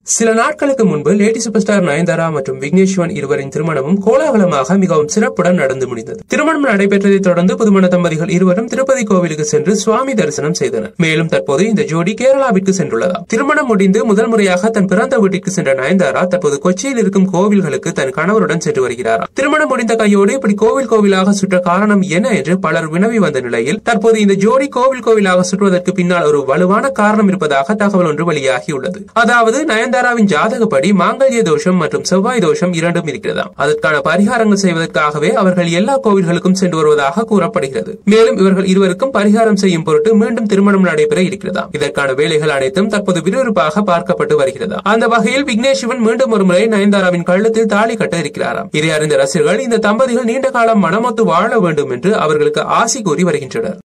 சில நாட்களுக்கு முன்பு லேடி சூப்பர் ஸ்டார் நயன்தாரா மற்றும் விக்னேஷ் சிவன் இருவரின் திருமணமும் கோலாகலமாக மிகவும் சிறப்புடன் நடந்து முடிந்தது திருமணம் நடைபெற்றதைத் தொடர்ந்து புதுமண தம்பதிகள் இருவரும் திருப்பதி கோவிலுக்கு சென்று சுவாமி தரிசனம் செய்தனர் மேலும் தற்போது இந்த ஜோடி கேரளாவிற்கு சென்றுள்ளதா திருமணம் முடிந்து முதல் முறையாக தன் பிறந்த வீட்டிற்கு சென்ற நயன்தாரா தற்போது கொச்சியில் இருக்கும் கோவில்களுக்கு தன் கணவருடன் சென்று வருகிறார் திருமணம் முடிந்த கையோடு இப்படி கோவில் கோவிலாக சுற்ற காரணம் என்ன என்று பலர் வினவி வந்த நிலையில் தற்போது இந்த ஜோடி கோவில் கோவிலாக சுற்றுவதற்கு பின்னால் ஒரு வலுவான காரணம் இருப்பதாக தகவல் ஒன்று வெளியாகியுள்ளது அதாவது நயன்தாராவின் ஜாதகப்படி மாங்கல்ய தோஷம் மற்றும் செவ்வாய் தோஷம் இரண்டும் இருக்கிறதாம் அதற்கான பரிகாரங்கள் செய்வதற்காகவே அவர்கள் எல்லா கோவில்களுக்கும் சென்று வருவதாக கூறப்படுகிறது மேலும் இவர்கள் இருவருக்கும் பரிகாரம் செய்யும் பொருட்டு மீண்டும் திருமணம் நடைபெற இருக்கிறதா இதற்கான வேலைகள் அனைத்தும் தற்போது விறுவிறுப்பாக பார்க்கப்பட்டு வருகிறதா அந்த வகையில் விக்னேஷ் சிவன் மீண்டும் ஒரு முறை நயன்தாராவின் கழுத்தில் தாலி கட்ட இருக்கிறாராம் இதை அறிந்த ரசிகர்கள் இந்த தம்பதிகள் நீண்ட காலம் மனமொத்து வாழ வேண்டும் என்று அவர்களுக்கு ஆசி கூறி வருகின்றனர்